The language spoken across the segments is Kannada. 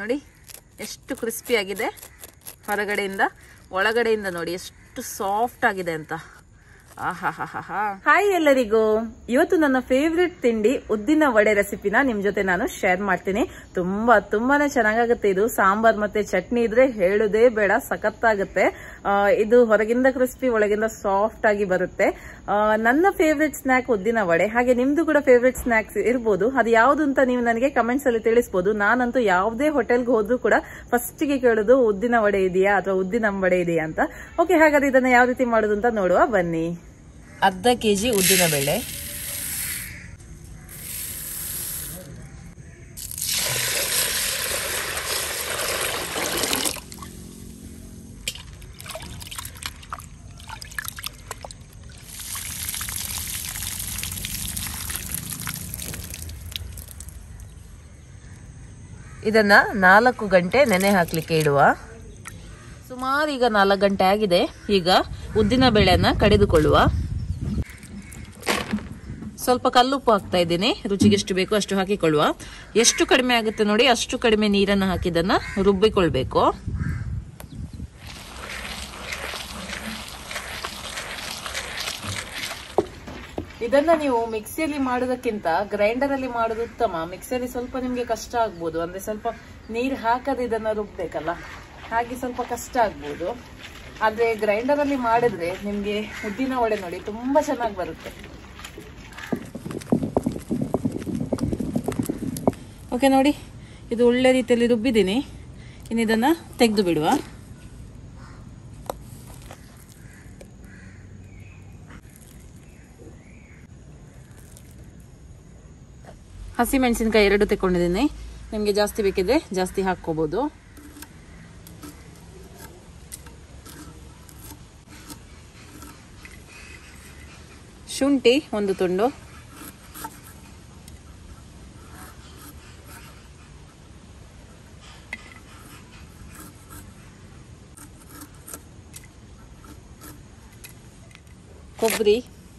ನೋಡಿ ಎಷ್ಟು ಕ್ರಿಸ್ಪಿ ಆಗಿದೆ ಹೊರಗಡೆಯಿಂದ ಒಳಗಡೆಯಿಂದ ನೋಡಿ ಎಷ್ಟು ಸಾಫ್ಟ್ ಆಗಿದೆ ಅಂತ ಹಾಯ್ ಎಲ್ಲರಿಗೂ ಇವತ್ತು ನನ್ನ ಫೇವ್ರೆಟ್ ತಿಂಡಿ ಉದ್ದಿನ ವಡೆ ರೆಸಿಪಿನ ನಿಮ್ ಜೊತೆ ನಾನು ಶೇರ್ ಮಾಡ್ತೀನಿ ತುಂಬಾ ತುಂಬಾನೇ ಚೆನ್ನಾಗಾಗುತ್ತೆ ಇದು ಸಾಂಬಾರ್ ಮತ್ತೆ ಚಟ್ನಿ ಇದ್ರೆ ಹೇಳುದೇ ಬೇಡ ಸಖತ್ತಾಗುತ್ತೆ ಆ, ಇದು ಹೊರಗಿಂದ ಕ್ರಿಸ್ಪಿ ಒಳಗಿಂದ ಸಾಫ್ಟ್ ಆಗಿ ಬರುತ್ತೆ ಆ, ನನ್ನ ಫೇವ್ರೆಟ್ ಸ್ನಾಕ್ ಉದ್ದಿನ ವಡೆ ಹಾಗೆ ನಿಮ್ದು ಕೂಡ ಫೇವ್ರೆಟ್ ಸ್ನಾಕ್ಸ್ ಇರ್ಬೋದು ಅದು ಯಾವ್ದು ಅಂತ ನೀವು ನನಗೆ ಕಮೆಂಟ್ಸ್ ಅಲ್ಲಿ ತಿಳಿಸ್ಬೋದು ನಾನಂತೂ ಯಾವುದೇ ಹೋಟೆಲ್ಗೆ ಹೋದ್ರೂ ಕೂಡ ಫಸ್ಟ್ ಗೆ ಕೇಳೋದು ಉದ್ದಿನ ವಡೆ ಇದೆಯಾ ಅಥವಾ ಉದ್ದಿನ ವಡೆ ಇದೆಯಾ ಅಂತ ಓಕೆ ಹಾಗಾದ್ರೆ ಇದನ್ನ ಯಾವ ರೀತಿ ಮಾಡೋದು ಅಂತ ನೋಡುವ ಬನ್ನಿ ಅರ್ಧ ಕೆಜಿ ಉದ್ದಿನ ಬೇಳೆ ಇದನ್ನ ನಾಲ್ಕು ಗಂಟೆ ನೆನೆ ಹಾಕ್ಲಿಕ್ಕೆ ಇಡುವ ಸುಮಾರು ಈಗ ನಾಲ್ಕು ಗಂಟೆ ಆಗಿದೆ ಈಗ ಉದ್ದಿನ ಬೇಳೆಯನ್ನ ಕಡಿದುಕೊಳ್ಳುವ ಸ್ವಲ್ಪ ಕಲ್ಲುಪ್ಪು ಹಾಕ್ತಾ ಇದ್ದೀನಿ ರುಚಿಗೆ ಎಷ್ಟು ಬೇಕೋ ಅಷ್ಟು ಹಾಕಿಕೊಳ್ಳುವ ಎಷ್ಟು ಕಡಿಮೆ ಆಗುತ್ತೆ ನೋಡಿ ಅಷ್ಟು ಕಡಿಮೆ ನೀರನ್ನು ಹಾಕಿದನ್ನ ರುಬ್ಬಿಕೊಳ್ಬೇಕು ಇದನ್ನ ನೀವು ಮಿಕ್ಸಿಯಲ್ಲಿ ಮಾಡೋದಕ್ಕಿಂತ ಗ್ರೈಂಡರ್ ಅಲ್ಲಿ ಮಾಡೋದು ಉತ್ತಮ ಮಿಕ್ಸಿಯಲ್ಲಿ ಸ್ವಲ್ಪ ನಿಮ್ಗೆ ಕಷ್ಟ ಆಗ್ಬೋದು ಅಂದ್ರೆ ಸ್ವಲ್ಪ ನೀರು ಹಾಕದೆ ಇದನ್ನ ರುಬ್ಬೇಕಲ್ಲ ಹಾಗೆ ಸ್ವಲ್ಪ ಕಷ್ಟ ಆಗ್ಬೋದು ಆದ್ರೆ ಗ್ರೈಂಡರ್ ಅಲ್ಲಿ ಮಾಡಿದ್ರೆ ನಿಮ್ಗೆ ಉದ್ದಿನ ವಡೆ ನೋಡಿ ತುಂಬಾ ಚೆನ್ನಾಗಿ ಬರುತ್ತೆ ಓಕೆ ನೋಡಿ ಇದು ಒಳ್ಳೆ ರೀತಿಯಲ್ಲಿ ರುಬ್ಬಿದ್ದೀನಿ ಇನ್ನು ಇದನ್ನ ತೆಗೆದು ಬಿಡುವ ಹಸಿ ಮೆಣಸಿನಕಾಯಿ ಎರಡು ತಗೊಂಡಿದ್ದೀನಿ ನಿಮಗೆ ಜಾಸ್ತಿ ಬೇಕಿದ್ರೆ ಜಾಸ್ತಿ ಹಾಕ್ಕೋಬಹುದು ಶುಂಠಿ ಒಂದು ತುಂಡು ಕೊಬ್ಬರಿ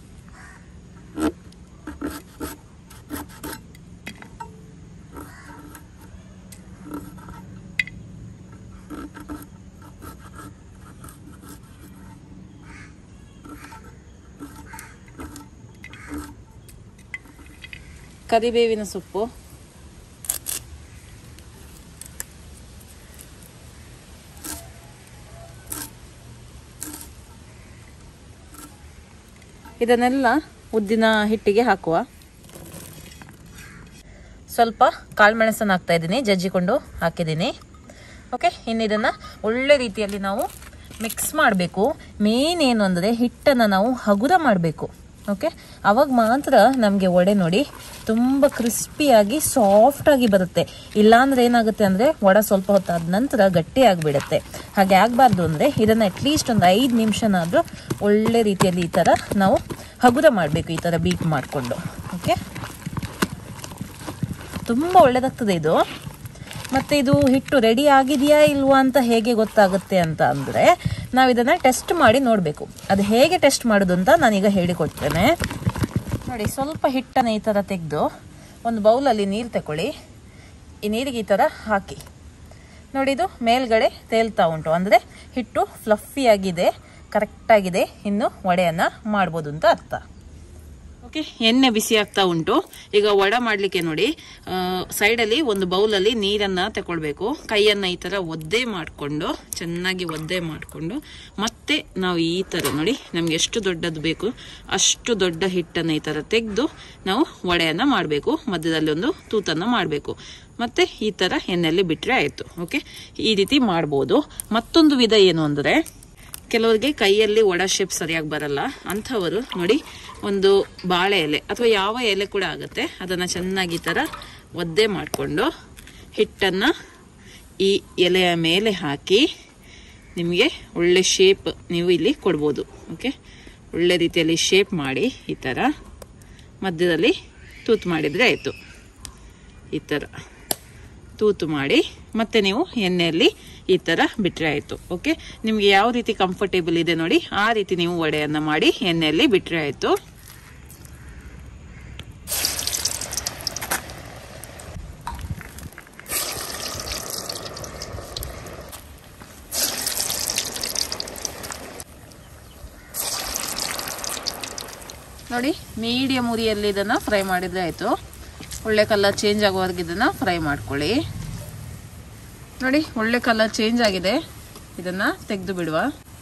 ಕರಿಬೇವಿನ ಸೊಪ್ಪು ಇದನ್ನೆಲ್ಲ ಉದ್ದಿನ ಹಿಟ್ಟಿಗೆ ಹಾಕುವ ಸ್ವಲ್ಪ ಕಾಳುಮೆಣಸನ್ನು ಹಾಕ್ತಾ ಇದ್ದೀನಿ ಜಜ್ಜಿಕೊಂಡು ಹಾಕಿದ್ದೀನಿ ಓಕೆ ಇನ್ನು ಇದನ್ನು ಒಳ್ಳೆ ರೀತಿಯಲ್ಲಿ ನಾವು ಮಿಕ್ಸ್ ಮಾಡಬೇಕು ಮೇನ್ ಏನು ಅಂದರೆ ಹಿಟ್ಟನ್ನು ನಾವು ಹಗುರ ಮಾಡಬೇಕು ಓಕೆ ಅವಾಗ ಮಾತ್ರ ನಮಗೆ ವಡೆ ನೋಡಿ ತುಂಬ ಕ್ರಿಸ್ಪಿಯಾಗಿ ಸಾಫ್ಟಾಗಿ ಬರುತ್ತೆ ಇಲ್ಲಾಂದ್ರೆ ಏನಾಗುತ್ತೆ ಅಂದರೆ ವಡೆ ಸ್ವಲ್ಪ ಹೊತ್ತಾದ ನಂತರ ಗಟ್ಟಿ ಆಗಿಬಿಡುತ್ತೆ ಹಾಗೆ ಆಗಬಾರ್ದು ಅಂದರೆ ಇದನ್ನು ಅಟ್ಲೀಸ್ಟ್ ಒಂದು ಐದು ನಿಮಿಷನಾದರೂ ಒಳ್ಳೆ ರೀತಿಯಲ್ಲಿ ಈ ಥರ ನಾವು ಹಗುರ ಮಾಡಬೇಕು ಈ ಥರ ಬೀಟ್ ಮಾಡಿಕೊಂಡು ಓಕೆ ತುಂಬ ಒಳ್ಳೆದಾಗ್ತದೆ ಇದು ಮತ್ತೆ ಇದು ಹಿಟ್ಟು ರೆಡಿ ಆಗಿದೆಯಾ ಇಲ್ವಾ ಅಂತ ಹೇಗೆ ಗೊತ್ತಾಗುತ್ತೆ ಅಂತ ಅಂದರೆ ನಾವು ಇದನ್ನು ಟೆಸ್ಟ್ ಮಾಡಿ ನೋಡಬೇಕು ಅದು ಹೇಗೆ ಟೆಸ್ಟ್ ಮಾಡೋದು ಅಂತ ನಾನೀಗ ಹೇಳಿಕೊಡ್ತೇನೆ ನೋಡಿ ಸ್ವಲ್ಪ ಹಿಟ್ಟನ್ನು ಈ ಥರ ತೆಗೆದು ಒಂದು ಬೌಲಲ್ಲಿ ನೀರು ತಗೊಳ್ಳಿ ಈ ನೀರಿಗೆ ಈ ಥರ ಹಾಕಿ ನೋಡಿ ಇದು ಮೇಲ್ಗಡೆ ತೇಲ್ತಾ ಉಂಟು ಅಂದರೆ ಹಿಟ್ಟು ಫ್ಲಫಿಯಾಗಿದೆ ಕರೆಕ್ಟಾಗಿದೆ ಇನ್ನು ವಡೆಯನ್ನು ಮಾಡ್ಬೋದು ಅಂತ ಅರ್ಥ ಓಕೆ ಎಣ್ಣೆ ಬಿಸಿ ಆಗ್ತಾ ಉಂಟು ಈಗ ವಡ ಮಾಡಲಿಕ್ಕೆ ನೋಡಿ ಸೈಡಲ್ಲಿ ಒಂದು ಬೌಲಲ್ಲಿ ನೀರನ್ನು ತಗೊಳ್ಬೇಕು ಕೈಯನ್ನು ಈ ಥರ ಒದ್ದೆ ಮಾಡಿಕೊಂಡು ಚೆನ್ನಾಗಿ ಒದ್ದೆ ಮಾಡಿಕೊಂಡು ಮತ್ತೆ ನಾವು ಈ ಥರ ನೋಡಿ ನಮ್ಗೆ ಎಷ್ಟು ದೊಡ್ಡದು ಬೇಕು ಅಷ್ಟು ದೊಡ್ಡ ಹಿಟ್ಟನ್ನು ಈ ಥರ ತೆಗೆದು ನಾವು ವಡೆಯನ್ನು ಮಾಡಬೇಕು ಮಧ್ಯದಲ್ಲಿ ಒಂದು ತೂತನ್ನು ಮಾಡಬೇಕು ಮತ್ತೆ ಈ ಥರ ಎಣ್ಣೆಯಲ್ಲಿ ಬಿಟ್ಟರೆ ಆಯಿತು ಓಕೆ ಈ ರೀತಿ ಮಾಡ್ಬೋದು ಮತ್ತೊಂದು ವಿಧ ಏನು ಅಂದರೆ ಕೆಲವರಿಗೆ ಕೈಯಲ್ಲಿ ಒಡ ಶೇಪ್ ಸರಿಯಾಗಿ ಬರಲ್ಲ ಅಂಥವರು ನೋಡಿ ಒಂದು ಬಾಳೆ ಎಲೆ ಅಥವಾ ಯಾವ ಎಲೆ ಕೂಡ ಆಗುತ್ತೆ ಅದನ್ನು ಚೆನ್ನಾಗಿ ಈ ಥರ ಒದ್ದೆ ಮಾಡಿಕೊಂಡು ಹಿಟ್ಟನ್ನು ಈ ಎಲೆಯ ಮೇಲೆ ಹಾಕಿ ನಿಮಗೆ ಒಳ್ಳೆ ಶೇಪ್ ನೀವು ಇಲ್ಲಿ ಕೊಡ್ಬೋದು ಓಕೆ ಒಳ್ಳೆ ರೀತಿಯಲ್ಲಿ ಶೇಪ್ ಮಾಡಿ ಈ ಥರ ಮಧ್ಯದಲ್ಲಿ ತೂತು ಮಾಡಿದರೆ ಆಯಿತು ಈ ಥರ ತೂತು ಮಾಡಿ ಮತ್ತೆ ನೀವು ಎಣ್ಣೆಯಲ್ಲಿ ಈ ಥರ ಬಿಟ್ಟರೆ ಆಯಿತು ಓಕೆ ನಿಮಗೆ ಯಾವ ರೀತಿ ಕಂಫರ್ಟೇಬಲ್ ಇದೆ ನೋಡಿ ಆ ರೀತಿ ನೀವು ವಡೆಯನ್ನು ಮಾಡಿ ಎಣ್ಣೆಯಲ್ಲಿ ಬಿಟ್ಟರೆ ಆಯಿತು ನೋಡಿ ಮೀಡಿಯಂ ಉರಿಯಲ್ಲಿ ಇದನ್ನು ಫ್ರೈ ಮಾಡಿದರೆ ಆಯಿತು ಒಳ್ಳೆ ಕಲರ್ ಚೇಂಜ್ ಆಗುವವರೆಗೆ ಇದನ್ನು ಫ್ರೈ ಮಾಡ್ಕೊಳ್ಳಿ ನೋಡಿ ಒಳ್ಳೆ ಕಲರ್ ಚೇಂಜ್ ಆಗಿದೆ ಇದನ್ನು ತೆಗೆದು ಬಿಡುವ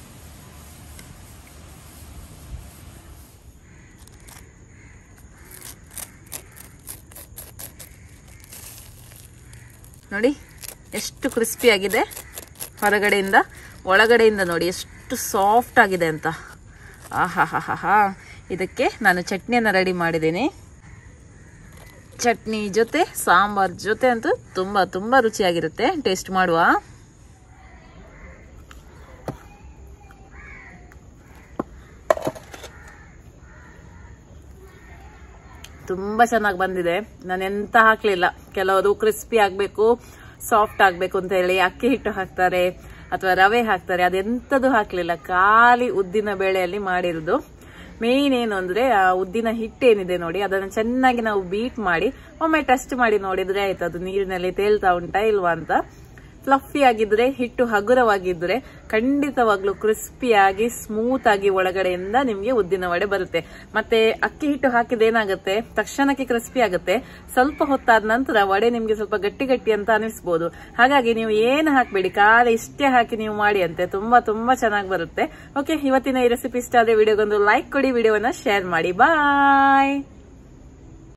ನೋಡಿ ಎಷ್ಟು ಕ್ರಿಸ್ಪಿ ಆಗಿದೆ ಹೊರಗಡೆಯಿಂದ ಒಳಗಡೆಯಿಂದ ನೋಡಿ ಎಷ್ಟು ಸಾಫ್ಟ್ ಆಗಿದೆ ಅಂತ ಆಹಾ ಹಾ ಹಾ ಹಾ ಇದಕ್ಕೆ ನಾನು ಚಟ್ನಿಯನ್ನು ರೆಡಿ ಮಾಡಿದ್ದೀನಿ ಚಟ್ನಿ ಜೊತೆ ಸಾಂಬಾರ್ ಜೊತೆ ಅಂತೂ ತುಂಬ ತುಂಬ ರುಚಿಯಾಗಿರುತ್ತೆ ಟೇಸ್ಟ್ ಮಾಡುವ ತುಂಬ ಚೆನ್ನಾಗಿ ಬಂದಿದೆ ನಾನು ಎಂತ ಹಾಕ್ಲಿಲ್ಲ ಕೆಲವರು ಕ್ರಿಸ್ಪಿ ಆಗಬೇಕು ಸಾಫ್ಟ್ ಆಗಬೇಕು ಅಂತ ಹೇಳಿ ಅಕ್ಕಿ ಹಿಟ್ಟು ಹಾಕ್ತಾರೆ ಅಥವಾ ರವೆ ಹಾಕ್ತಾರೆ ಅದೆಂಥದ್ದು ಹಾಕ್ಲಿಲ್ಲ ಖಾಲಿ ಉದ್ದಿನ ಬೇಳೆಯಲ್ಲಿ ಮಾಡಿರೋದು ಮೇನ್ ಏನು ಅಂದ್ರೆ ಆ ಉದ್ದಿನ ಹಿಟ್ಟೇನಿದೆ ನೋಡಿ ಅದನ್ನು ಚೆನ್ನಾಗಿ ನಾವು ಬೀಟ್ ಮಾಡಿ ಒಮ್ಮೆ ಟೆಸ್ಟ್ ಮಾಡಿ ನೋಡಿದ್ರೆ ಆಯ್ತು ಅದು ನೀರಿನಲ್ಲಿ ತೇಲ್ತಾ ಉಂಟಾ ಇಲ್ವಾ ಅಂತ ಫ್ಲಫಿ ಆಗಿದ್ರೆ ಹಿಟ್ಟು ಹಗುರವಾಗಿದ್ರೆ ಖಂಡಿತವಾಗ್ಲೂ ಕ್ರಿಸ್ಪಿಯಾಗಿ ಸ್ಮೂತ್ ಆಗಿ ಒಳಗಡೆಯಿಂದ ನಿಮ್ಗೆ ಉದ್ದಿನ ವಡೆ ಬರುತ್ತೆ ಮತ್ತೆ ಅಕ್ಕಿ ಹಿಟ್ಟು ಹಾಕಿದ ಏನಾಗುತ್ತೆ ತಕ್ಷಣಕ್ಕೆ ಕ್ರಿಸ್ಪಿ ಆಗುತ್ತೆ ಸ್ವಲ್ಪ ಹೊತ್ತಾದ ನಂತರ ವಡೆ ನಿಮ್ಗೆ ಸ್ವಲ್ಪ ಗಟ್ಟಿ ಗಟ್ಟಿ ಅಂತ ಅನಿಸ್ಬೋದು ಹಾಗಾಗಿ ನೀವು ಏನು ಹಾಕ್ಬೇಡಿ ಖಾಲಿ ಇಷ್ಟೇ ಹಾಕಿ ನೀವು ಮಾಡಿ ಅಂತೆ ತುಂಬಾ ತುಂಬಾ ಚೆನ್ನಾಗಿ ಬರುತ್ತೆ ಓಕೆ ಇವತ್ತಿನ ಈ ರೆಸಿಪಿ ಇಷ್ಟ ಆದ್ರೆ ವಿಡಿಯೋಗೊಂದು ಲೈಕ್ ಕೊಡಿ ವಿಡಿಯೋವನ್ನ ಶೇರ್ ಮಾಡಿ ಬಾಯ್